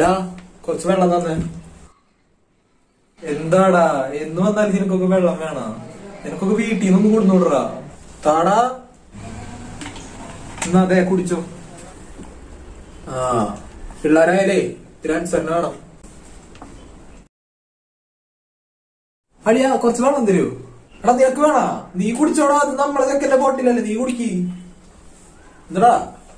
ഡാ കുറച്ച് വെള്ളം തന്നെ എന്താടാ എന്ന് വന്നാലും നിനക്കൊക്കെ വെള്ളം വേണോ നിനക്കൊക്കെ വീട്ടിൽ നിന്ന് കൊടുന്നോടാ താടാ എന്നാ അതെ കുടിച്ചോ ആ പിള്ളേരായാലേ ഇത്തിരി അനുസരണ വേണം അളിയാ കുറച്ച് വെള്ളം തരൂ എടാ നിനക്ക് വേണ നീ കുടിച്ചോടാ അത് നമ്മളെ ചെക്കന്റെ ബോട്ടിലല്ലേ നീ കുടിക്ക് എന്താടാ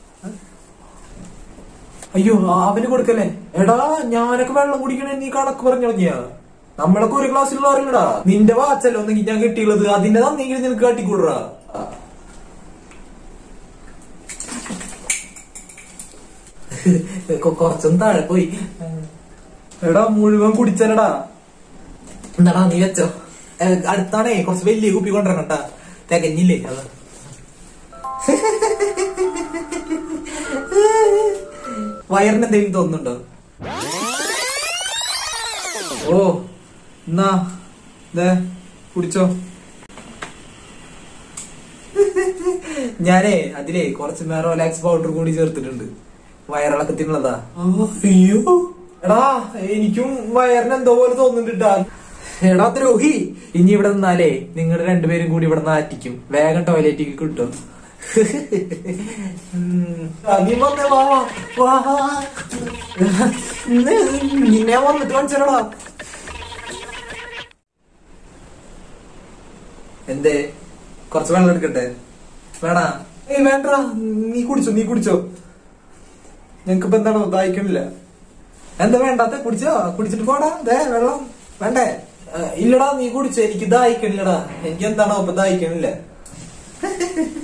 അയ്യോ അവന് കൊടുക്കല്ലേ എടാ ഞാനൊക്കെ വെള്ളം കുടിക്കണേ നീ കണക്ക് പറഞ്ഞിറങ്ങിയ നമ്മളൊക്കെ ഒരു ക്ലാസ്സിലുള്ള അറിയില്ലടാ നിന്റെ വാച്ചല്ലോ ഒന്നെങ്കിൽ ഞാൻ കിട്ടിയുള്ളത് അതിന്റെ തന്നെങ്കിൽ നിനക്ക് കാട്ടിക്കൂടാ കൊറച്ചൊന്നും താഴെ പോയി എടാ മുഴുവൻ കുടിച്ചല്ലടാ എന്താടാ നീ വെച്ചോ ഏ, അടുത്താണേ കുറച്ച് വലിയ കുപ്പി കൊണ്ടുവരണം കേട്ടാ തികഞ്ഞില്ലേ അത് വയറിന് എന്തെങ്കിലും തോന്നുന്നുണ്ടോ ഓ എന്നാ ദേ കുടിച്ചോ ഞാനേ അതിലേ കുറച്ച് മെറോലാക്സ് പൗഡർ കൂടി ചേർത്തിട്ടുണ്ട് വയറിളക്കത്തിനുള്ളതാ അയ്യോ എടാ എനിക്കും വയറിന് എന്തോ പോലെ തോന്നുന്നുണ്ട് ട്ടാ. എടാ ദ്രോഹി ഇനി ഇവിടെ നിന്നാലേ നിങ്ങൾ രണ്ടുപേരും കൂടി ഇവിടെ നാറ്റിക്കും വേഗം ടോയ്ലറ്റിക്ക് കിട്ടും ഉം. ആ, നീ വന്നേ വാ വാ വാ. ഇന്ന് നിന്നെ വന്നിട്ട് കാണിച്ചടാ എന്തേ കുറച്ച് വെള്ളം എടുക്കട്ടെ വേണാ ഏയ് വേണ്ട നീ കുടിച്ചോ നീ കുടിച്ചോ ഞങ്ങക്ക് ഇപ്പൊ എന്താണോ ദാഹിക്കണില്ല എന്താ വേണ്ടാത്ത കുടിച്ചോ കുടിച്ചിട്ട് പോടാ ദേ വെള്ളം വേണ്ടേ ആ, ഇല്ലടാ നീ കുടിച്ചോ എനിക്ക് ദാഹിക്കണില്ലടാ എനിക്ക് എന്താണോ ഇപ്പൊ ദാഹിക്കണില്ല